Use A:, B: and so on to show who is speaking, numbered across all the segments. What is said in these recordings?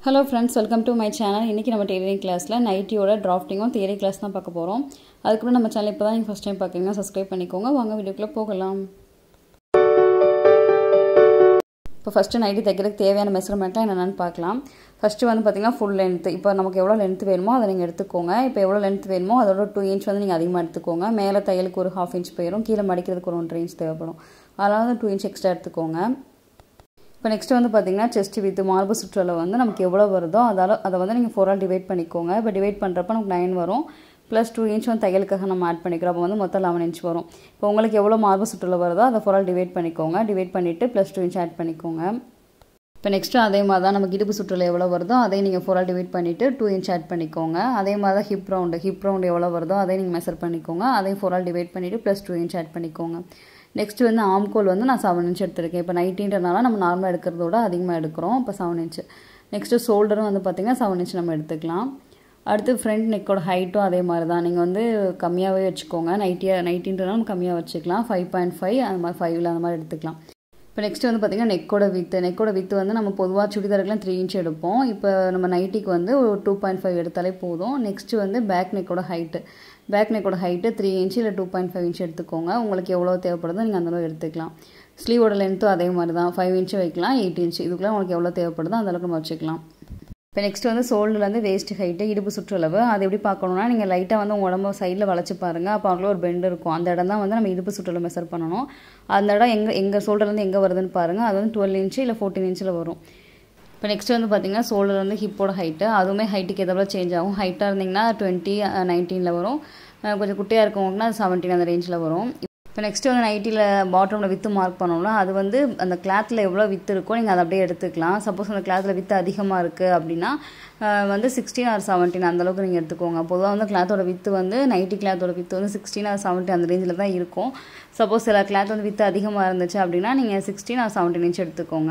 A: hello friends welcome to my channel இன்றைக்கி நம்ம tailoring கிளாஸில் நைட்டியோட டிராஃப்டிங்கும் தியரி கிளாஸ் தான் பார்க்க போகிறோம் அதுக்கப்புறம் நம்ம சேனல் இப்போ தான் நீங்கள் ஃபஸ்ட் டைம் பார்க்குறீங்கன்னா சப்ஸ்கிரைப் பண்ணிக்கோங்க வாங்க வீடியோக்குள்ளே போகலாம் இப்போ ஃபஸ்ட்டு நைட்டி தைக்கிறதுக்கு தேவையான மெஷர்மெண்ட்லாம் என்னென்னு பார்க்கலாம் ஃபஸ்ட்டு வந்து பார்த்திங்கன்னா ஃபுல் லென்த்து இப்போ நமக்கு எவ்வளோ லென்த் வேணுமோ அதை நீங்கள் எடுத்துக்கோங்க இப்போ எவ்வளோ லென்த் வேணுமோ அதோட டூ இன்ச் வந்து நீங்கள் அதிகமாக எடுத்துக்கோங்க மேலே தையலுக்கு ஒரு ஹாஃப் இன்ச் போயிடும் கீழே மடிக்கிறதுக்கு ஒரு ஒன்றரை இன்ச் தேவைப்படும் அதனால் வந்து டூ இன்ச் எக்ஸ்ட்ரா எடுத்துக்கோங்க இப்போ நெக்ஸ்ட் வந்து பார்த்தீங்கன்னா செஸ்ட் வித் மார்பு சுற்றளவு வந்து நமக்கு எவ்வளோ வருதோ அதால் அதை வந்து நீங்கள் ஃபோரால் டிவைட் பண்ணிக்கோங்க இப்போ டிவைட் பண்ணுறப்ப நமக்கு நைன் வரும் ப்ளஸ் டூ இன்ச் வந்து தையலுக்காக நம்ம ஆட் பண்ணிக்கிறோம் அப்போ வந்து மொத்தம் லெவன் இன்ச் வரும் இப்போ உங்களுக்கு எவ்வளோ மார்பு சுற்றளவு வருதோ அதை ஃபோரால் டிவைட் பண்ணிக்கோங்க டிவைட் பண்ணிவிட்டு ப்ளஸ் டூ இன்ச் ஆட் பண்ணிக்கோங்க இப்போ நெக்ஸ்ட்டு அதே மாதிரி தான் நமக்கு இடுப்பு சுற்றளவு எவ்வளோ வருதோ அதை நீங்கள் ஃபோரால் டிவைட் பண்ணிவிட்டு டூ இன்ச் ஆட் பண்ணிக்கோங்க அதே மாதிரி தான் ஹிப் ரவுண்டு ஹிப் ரவுண்டு எவ்வளோ வருதோ அதை நீங்கள் மெஷர் பண்ணிக்கோங்க அதையும் ஃபோரால் டிவைட் பண்ணிவிட்டு ப்ளஸ் டூ இன்ச் ஆட் பண்ணிக்கோங்க நெக்ஸ்ட் வந்து ஆம்கோல் வந்து நான் செவன் இன்ச் எடுத்திருக்கேன் இப்போ நைட்டின்றனால நம்ம நார்மலாக எடுக்கிறதோட அதிகமாக எடுக்கிறோம் இப்போ செவன் இன்ச்சு நெக்ஸ்ட்டு ஷோல்டரும் வந்து பார்த்திங்கன்னா செவன் இன்ச் நம்ம எடுத்துக்கலாம் அடுத்து ஃப்ரண்ட் நெக்கோட ஹைட்டும் அதே மாதிரி தான் நீங்கள் வந்து கம்மியாகவே வச்சுக்கோங்க நைட்டியாக நைட்டின்றனால நம்ம கம்மியாக வச்சுக்கலாம் ஃபைவ் பாயிண்ட் ஃபைவ் அந்த மாதிரி ஃபைவ்ல அந்த மாதிரி எடுத்துக்கலாம் இப்போ நெக்ஸ்ட் வந்து பார்த்திங்கன்னா நெக்கோட வித்து நெக்கோட வித்து வந்து நம்ம பொதுவாக சுடிதாருக்குலாம் த்ரீ இன்ச் எடுப்போம் இப்போ நம்ம நைட்டிக்கு வந்து ஒரு டூ பாயிண்ட் ஃபைவ் எடுத்தாலே போதும் நெக்ஸ்ட்டு வந்து பேக் நெக்கோட ஹைட்டு பேக் நெக்கோட ஹைட்டு த்ரீ இன்ச் இல்லை டூ பாயிண்ட் ஃபைவ் இன்ச் எடுத்துக்கோங்க உங்களுக்கு எவ்வளோ தேவைப்படுதோ நீங்கள் அந்தளவு எடுத்துக்கலாம் ஸ்லீவோட லென்த்தும் அதே மாதிரி தான் ஃபைவ் இன்ச்சு வைக்கலாம் எயிட் இன்ச் இதுக்குள்ளே உங்களுக்கு எவ்வளோ தேவைப்படுதோ அந்தளவுக்கு நம்ம வச்சுக்கலாம் இப்போ நெக்ஸ்ட் வந்து சோல்டுலேருந்து வேஸ்ட் ஹைட்டு இடுப்பு சுற்றளவு அது எப்படி பார்க்கணுன்னா நீங்கள் லைட்டாக வந்து உங்கள் உடம்பு சைடில் வளைச்சி பாருங்கள் அப்போ அவ்வளோ ஒரு பெண்டு இருக்கும் அந்த இடம் தான் வந்து நம்ம இடுப்பு சுற்றளவு மெஷர் பண்ணணும் அந்த இடம் எங்கே எங்கள் ஷோல்டர்லேருந்து எங்கே வருதுன்னு பாருங்கள் அது வந்து டுவெல் இன்ச்சு இல்லை ஃபோர்டீன் இன்ச்சில் வரும் இப்போ நெக்ஸ்ட் வந்து பார்த்தீங்கன்னா ஷோல்டர் வந்து ஹிப்போட ஹைட்டு அதுவுமே ஹைட்டுக்கு எதாவது சேஞ்ச் ஆகும் ஹைட்டாக இருந்தீங்கன்னா டுவெண்ட்டி நைன்டீனில் வரும் கொஞ்சம் குட்டியாக இருக்கவங்கன்னா அது செவன்டீன் அந்த ரேஞ்சில் வரும் இப்போ நெக்ஸ்ட்டு வந்து நைட்டியில் பாட்டமில் வித்து மார்க் பண்ணோம்னா அது வந்து அந்த கிளாத்தில் எவ்வளோ வித்து இருக்கோ நீங்கள் அதை அப்படியே எடுத்துக்கலாம் சப்போஸ் அந்த கிளாத்தில் வித்து அதிகமாக இருக்குது அப்படின்னா வந்து சிக்ஸ்டீன் ஆர் செவன்டீன் அந்தளவுக்கு நீங்கள் எடுத்துக்கோங்க பொதுவாக வந்து கிளாத்தோட வித்து வந்து நைட்டி கிளாத்தோட வித்து வந்து சிக்ஸ்டீன் ஆர் செவன்டீன் அந்த ரேஞ்சில் தான் இருக்கும் சப்போஸ் சில கிளாத் வந்து வித்து அதிகமாக இருந்துச்சு அப்படின்னா நீங்கள் சிக்ஸ்டீன் ஆர் செவன்டீன் இன்ச் எடுத்துக்கோங்க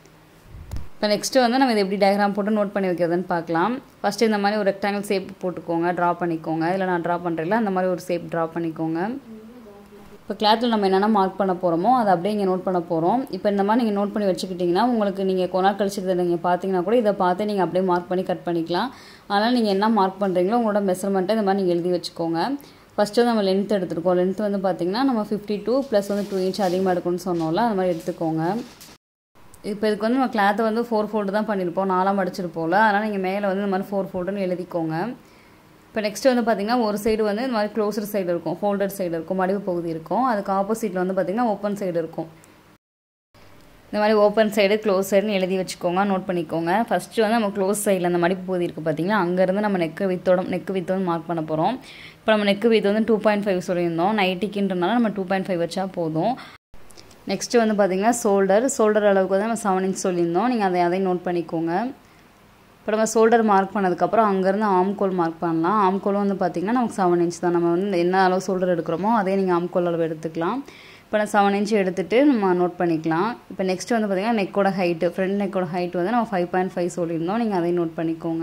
A: இப்போ நெக்ஸ்ட்டு வந்து நம்ம இதை எப்படி டயக்ராம் போட்டு நோட் பண்ணி வைக்கிறதுன்னு பார்க்கலாம் ஃபஸ்ட்டு இந்த மாதிரி ஒரு ரெக்டாங்கிள் ஷேப் போட்டுக்கோங்க ட்ரா பண்ணிக்கோங்க இல்லை நான் ட்ரா பண்ணுறேன்ல அந்த மாதிரி ஒரு ஷேப் ட்ரா பண்ணிக்கோங்க இப்போ கிளாத்தில் நம்ம என்னென்ன மார்க் பண்ண போகிறோமோ அதை அப்படியே இங்கே நோட் பண்ண போகிறோம் இப்போ இந்த மாதிரி நீங்கள் நோட் பண்ணி வச்சுக்கிட்டிங்கன்னா உங்களுக்கு நீங்கள் கொண்டா கழிச்சிருந்த நீங்கள் பார்த்தீங்கன்னா கூட இதை பார்த்து நீங்கள் அப்படியே மார்க் பண்ணி கட் பண்ணிக்கலாம் அதனால் நீங்கள் என்ன மார்க் பண்ணுறீங்களோ உங்களோட மெஷர்மெண்ட்டை இந்த மாதிரி நீங்கள் எழுதி வச்சுக்கோங்க ஃபஸ்ட்டு நம்ம லென்த் எடுத்துருக்கோம் லென்த் வந்து பார்த்திங்கன்னா நம்ம ஃபிஃப்டி டூ ப்ளஸ் வந்து டூ இன்ச் அதிகமாக எடுக்கணும்னு சொன்னோம்ல அந்த மாதிரி எடுத்துக்கோங்க இப்போ இதுக்கு வந்து நம்ம கிளாத்தை வந்து ஃபோர் ஃபோல்டு தான் பண்ணியிருப்போம் நாலாக மடிச்சிருப்போம்ல அதனால் நீங்கள் மேலே வந்து இந்த மாதிரி ஃபோர் ஃபோல்டுன்னு எழுதிக்கோங்க இப்போ நெக்ஸ்ட் வந்து பார்த்திங்கன்னா ஒரு சைடு வந்து இந்த மாதிரி க்ளோஸ்டு சைடு இருக்கும் ஃபோல்டட் சைடு இருக்கும் மடிவு பகுதி இருக்கும் அதுக்கு ஆப்போசிட்டில் வந்து பார்த்திங்கன்னா ஓப்பன் சைடு இருக்கும் இந்த மாதிரி ஓப்பன் சைடு க்ளோஸ் சைடுன்னு எழுதி வச்சுக்கோங்க நோட் பண்ணிக்கோங்க ஃபஸ்ட்டு வந்து நம்ம க்ளோஸ் சைடில் அந்த மடிப்பு பகுதி இருக்குது பார்த்திங்கன்னா அங்கேருந்து நம்ம நெக்கு வித்தோட நெக்கு வித்து வந்து மார்க் பண்ண போகிறோம் இப்போ நம்ம நெக்கு வித்து வந்து டூ பாயிண்ட் ஃபைவ் சொல்லியிருந்தோம் நைட்டிக்குன்றனால நம்ம டூ பாயிண்ட் ஃபைவ் வச்சா போதும் நெக்ஸ்ட்டு வந்து பார்த்திங்கன்னா ஷோல்டர் ஷோல்டர் அளவுக்கு வந்து நம்ம செவன் இன்ச் சொல்லியிருந்தோம் நீங்கள் அதை அதையும் நோட் பண்ணிக்கோங்க இப்போ நம்ம ஷோல்டர் மார்க் பண்ணதுக்கப்புறம் அங்கேருந்து ஆம்கோல் மார்க் பண்ணலாம் ஆம்கோலும் வந்து பார்த்திங்கன்னா நமக்கு செவன் இன்ச் தான் நம்ம வந்து என்ன அளவு ஷோல்டர் எடுக்கிறோமோ அதே நீங்கள் ஆம்கோல் அளவு எடுத்துக்கலாம் இப்போ நான் செவன் இன்ச் எடுத்துகிட்டு நம்ம நோட் பண்ணிக்கலாம் இப்போ நெக்ஸ்ட் வந்து பார்த்திங்கன்னா நெக்கோட ஹைட்டு ஃப்ரண்ட் நெக்கோட ஹைட் வந்து நம்ம ஃபைவ் பாயிண்ட் ஃபைவ் சொல்லியிருந்தோம் நீங்கள் அதையும் நோட் பண்ணிக்கோங்க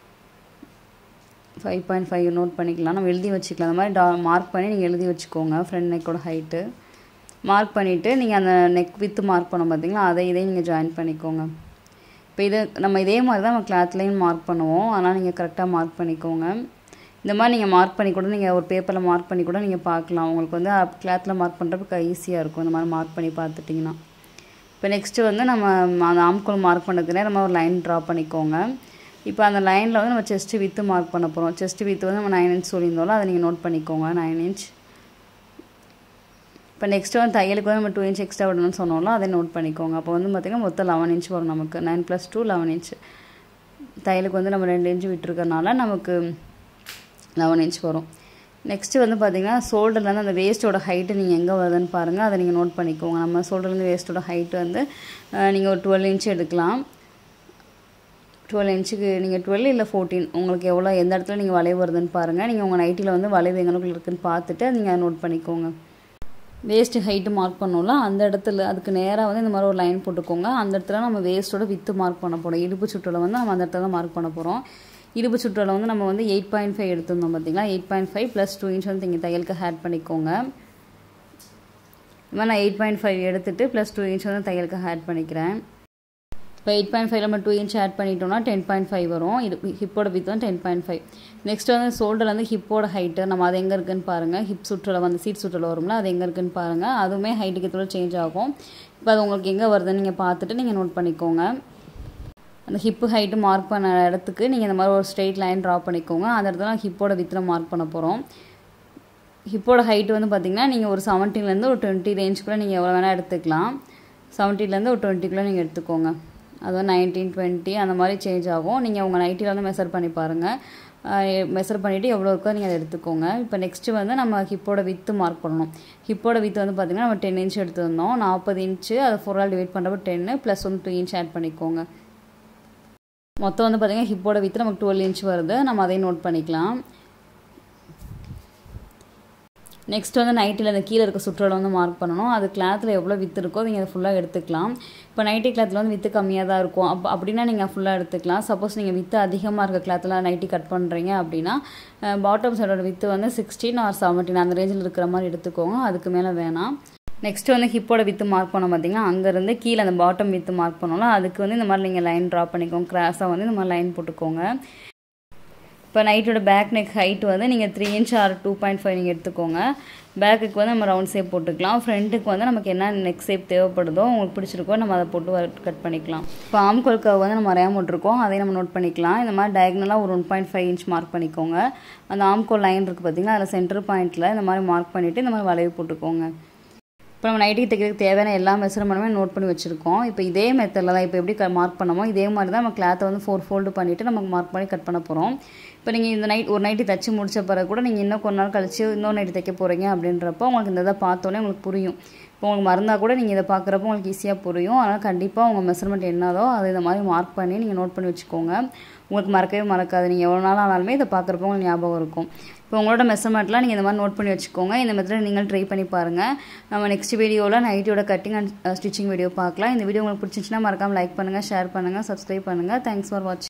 A: ஃபைவ் பாயிண்ட் ஃபைவ் நோட் பண்ணிக்கலாம் நம்ம எழுதி வச்சுக்கலாம் அந்த மாதிரி டா மார்க் பண்ணி நீங்கள் எழுதி வச்சுக்கோங்க ஃப்ரண்ட் நெக்கோட ஹைட்டு மார்க் பண்ணிவிட்டு நீங்கள் அந்த நெக் வித்து மார்க் பண்ணோம் பார்த்தீங்களா அதை இதையும் நீங்கள் ஜாயின் பண்ணிக்கோங்க இப்போ இது நம்ம இதே மாதிரி தான் நம்ம கிளாத்லேயும் மார்க் பண்ணுவோம் அதனால் நீங்கள் கரெக்டாக மார்க் பண்ணிக்கோங்க இந்த மாதிரி நீங்கள் மார்க் பண்ணி கூட நீங்கள் ஒரு பேப்பரில் மார்க் பண்ணி கூட நீங்கள் பார்க்கலாம் உங்களுக்கு வந்து கிளாத்தில் மார்க் பண்ணுறதுக்கு ஈஸியாக இருக்கும் இந்த மாதிரி மார்க் பண்ணி பார்த்துட்டிங்கன்னா இப்போ நெக்ஸ்ட்டு வந்து நம்ம அந்த ஆம்கோல் மார்க் பண்ணுறதுனே நம்ம ஒரு லைன் ட்ரா பண்ணிக்கோங்க இப்போ அந்த லைனில் வந்து நம்ம செஸ்ட்டு வித்து மார்க் பண்ண போகிறோம் செஸ்ட்டு வித்து வந்து நம்ம நைன் இன்ச் சொல்லியிருந்தோம்ல அதை நீங்கள் நோட் பண்ணிக்கோங்க நைன் இன்ச் இப்போ நெக்ஸ்ட்டு வந்து தையலுக்கு வந்து நம்ம டூ இன்ச் எக்ஸ்ட்ரா விடணும்னு சொன்னோம்ல அதை நோட் பண்ணிக்கோங்க அப்போ வந்து பார்த்திங்கன்னா மொத்தம் லெவன் இன்ச் வரும் நமக்கு nine plus two eleven inch தையலுக்கு வந்து நம்ம ரெண்டு இன்ச் விட்டுருக்கறனால நமக்கு லெவன் இன்ச் வரும் நெக்ஸ்ட்டு வந்து பார்த்திங்கன்னா ஷோல்டர்லேருந்து அந்த வேஸ்ட்டோட ஹைட்டு நீங்கள் எங்கே வருதுன்னு பாருங்கள் அதை நீங்கள் நோட் பண்ணிக்கோங்க நம்ம ஷோல்டர்லேருந்து வேஸ்ட்டோட ஹைட்டு வந்து நீங்கள் ஒரு டுவெல் இன்ச் எடுக்கலாம் டுவெல் இன்ச்சுக்கு நீங்கள் டுவெல் இல்லை ஃபோர்டீன் உங்களுக்கு எவ்வளோ எந்த இடத்துல நீங்கள் வளைவு வருதுன்னு பாருங்கள் நீங்கள் உங்கள் நைட்டியில் வந்து வளைவு எங்களுக்கு இருக்குன்னு பார்த்துட்டு நீங்கள் நோட் பண்ணிக்கோங்க வேஸ்ட்டு ஹைட்டு மார்க் பண்ணோம்ல அந்த இடத்துல அதுக்கு நேராக வந்து இந்த மாதிரி ஒரு லைன் போட்டுக்கோங்க அந்த இடத்துல நம்ம வேஸ்ட்டோட வித்து மார்க் பண்ண போகிறோம் இடுப்பு சுற்றில் வந்து நம்ம அந்த இடத்துல தான் மார்க் பண்ண போகிறோம் இடுப்பு சுற்றில் வந்து நம்ம வந்து எயிட் பாயிண்ட் ஃபைவ் எடுத்திருந்தோம் பார்த்தீங்களா eight point five plus two inch வந்து இங்கே தையலுக்கு ஆட் பண்ணிக்கோங்க இது மாதிரி நான் எயிட் பாயிண்ட் ஃபைவ் எடுத்துகிட்டு ப்ளஸ் டூ இன்ச் வந்து தையலுக்கு ஆட் பண்ணிக்கிறேன் இப்போ எயிட் பாயிண்ட் ஃபைவ் நம்ம டூ இன்ச் ஆட் பண்ணிட்டோம்னா டென் பாயிண்ட் ஃபைவ் வரும் இது ஹிப்போட வித் வந்து டென் பாயிண்ட் ஃபைவ் நெக்ஸ்ட் வந்து ஷோல்டர் வந்து ஹிப்போட ஹைட்டு நம்ம அது எங்கே இருக்குன்னு பாருங்கள் ஹிப் சுற்றலை வந்து சீட் சுற்றலை வரும்ல அது எங்கே இருக்குன்னு பாருங்கள் அதுவுமே ஹைட்டுக்கு எத்தோட சேஞ்ச் ஆகும் இப்போ அது உங்களுக்கு எங்கே வருதுன்னு நீங்கள் பார்த்துட்டு நீங்கள் நோட் பண்ணிக்கோங்க அந்த ஹிப்பு ஹைட்டு மார்க் பண்ண இடத்துக்கு நீங்கள் இந்த மாதிரி ஒரு ஸ்ட்ரெயிட் லைன் ட்ரா பண்ணிக்கோங்க அந்த இடத்துல ஹிப்போட வித்தில் மார்க் பண்ண போகிறோம் ஹிப்போட ஹைட் வந்து பார்த்திங்கன்னா நீங்கள் ஒரு செவன்டீன்லேருந்து ஒரு டுவெண்ட்டி ரேஞ்சுக்குள்ளே நீங்கள் எவ்வளோ வேணால் எடுத்துக்கலாம் செவன்ட்டிலேருந்து ஒரு டுவெண்ட்டிக்குள்ளே நீங்கள் எடுத்துக்கோங்க அது வந்து நைன்டீன் டுவெண்ட்டி அந்த மாதிரி சேஞ்ச் ஆகும் நீங்கள் உங்கள் நைட்டியில் வந்து மெஷர் பண்ணி பாருங்கள் மெஷர் பண்ணிவிட்டு எவ்வளோ இருக்கோ நீங்கள் அதை எடுத்துக்கோங்க இப்போ நெக்ஸ்ட்டு வந்து நம்ம ஹிப்போட வித்து மார்க் பண்ணணும் ஹிப்போட வித்து வந்து பார்த்திங்கன்னா நம்ம டென் இன்ச் எடுத்துருந்தோம் நாற்பது இன்ச்சு அதை ஃபோரால் டிவைட் பண்ணுறப்போ டென்னு ப்ளஸ் வந்து டூ இன்ச் ஆட் பண்ணிக்கோங்க மொத்தம் வந்து பார்த்திங்கன்னா ஹிப்போட வித்து நமக்கு டுவெல் இன்ச் வருது நம்ம அதையும் நோட் பண்ணிக்கலாம் நெக்ஸ்ட் வந்து நைட்டில் அந்த கீழே இருக்க சுற்றோட வந்து மார்க் பண்ணணும் அது கிளாத்தில் எவ்வளோ வித்து இருக்கோ நீங்கள் அதை ஃபுல்லாக எடுத்துக்கலாம் இப்போ நைட்டி கிளாத்தில் வந்து வித்து கம்மியாக தான் இருக்கும் அப்போ அப்படின்னா நீங்கள் ஃபுல்லாக எடுத்துக்கலாம் சப்போஸ் நீங்கள் வித்து அதிகமாக இருக்க கிளாத்தில் நைட்டி கட் பண்ணுறீங்க அப்படின்னா பாட்டம் சைடோட வித்து வந்து சிக்ஸ்டீன் ஆர் செவன்டீன் அந்த ரேஞ்சில் இருக்கிற மாதிரி எடுத்துக்கோங்க அதுக்கு மேலே வேணாம் நெக்ஸ்ட் வந்து ஹிப்போட வித்து மார்க் பண்ணோம் பார்த்தீங்கன்னா அங்கேருந்து கீழே அந்த பாட்டம் வித்து மார்க் பண்ணோம்ல அதுக்கு வந்து இந்த மாதிரி நீங்கள் லைன் ட்ரா பண்ணிக்கோங்க கிராஸாக வந்து இந்த மாதிரி லைன் போட்டுக்கோங்க இப்போ நைட்டோட பேக் நெக் ஹைட் வந்து நீங்கள் three inch or two point five நீங்கள் எடுத்துக்கோங்க பேக்குக்கு வந்து நம்ம ரவுண்ட் ஷேப் போட்டுக்கலாம் ஃப்ரண்ட்டுக்கு வந்து நமக்கு என்ன நெக் ஷேப் தேவைப்படுதோ உங்களுக்கு பிடிச்சிருக்கோ நம்ம அதை போட்டு கட் பண்ணிக்கலாம் இப்போ ஆம் கொல்காவை வந்து நம்ம வரையாம போட்டிருக்கோம் அதையும் நம்ம நோட் பண்ணிக்கலாம் இந்த மாதிரி டயக்னலாக ஒரு one point five inch mark பண்ணிக்கோங்க அந்த ஆம்கோல் லைன் இருக்குது பார்த்தீங்கன்னா அதில் சென்டர் பாயிண்ட்டில் இந்த மாதிரி மார்க் பண்ணிவிட்டு இந்த மாதிரி வளைவு போட்டுக்கோங்க இப்போ நம்ம நைட்டுக்கு தைக்கிறதுக்கு தேவையான எல்லா மெஷர்மெண்ட்டுமே நோட் பண்ணி வச்சுருக்கோம் இப்போ இதே மெத்தடில் தான் இப்போ எப்படி மார்க் பண்ணமோ இதே மாதிரி தான் நம்ம கிளாத்தை வந்து ஃபோர் ஃபோல்டு பண்ணிவிட்டு நமக்கு மார்க் பண்ணி கட் பண்ண போகிறோம் இப்போ நீங்கள் இந்த நைட் ஒரு நைட்டு தைச்சி முடிச்ச பிறகு கூட நீங்கள் இன்னும் கொஞ்ச நாள் கழிச்சு இன்னொரு நைட்டு தைக்க போகிறீங்க அப்படின்றப்போ உங்களுக்கு இந்த இதை பார்த்தோன்னே உங்களுக்கு புரியும் இப்போ உங்களுக்கு மறந்தால் கூட நீங்கள் இதை பார்க்குறப்போ உங்களுக்கு ஈஸியாக புரியும் அதனால் கண்டிப்பாக உங்கள் மெஷர்மெண்ட் என்னதோ அதை இந்த மாதிரி மார்க் பண்ணி நீங்கள் நோட் பண்ணி வச்சுக்கோங்க உங்களுக்கு மறக்கவே மறக்காது நீங்கள் எவ்வளோ நாள் ஆனாலுமே இதை பார்க்குறப்போ உங்களுக்கு ஞாபகம் இருக்கும் இப்போ உங்களோட மெஷர்மெண்ட்லாம் நீங்கள் இந்த மாதிரி நோட் பண்ணி வச்சுக்கோங்க இந்த மெத்தட் நீங்கள் ட்ரை பண்ணி பாருங்கள் நம்ம நெக்ஸ்ட் வீடியோவில் நைட்டியோட கட்டிங் அண்ட் ஸ்டிச்சிங் வீடியோ பார்க்கலாம் இந்த வீடியோ உங்களுக்கு பிடிச்சிச்சுன்னா மறக்காமல் லைக் பண்ணுங்கள் ஷேர் பண்ணுங்கள் சப்ஸ்கிரைப் பண்ணுங்கள் தேங்க்ஸ் ஃபார் வாட்சிங்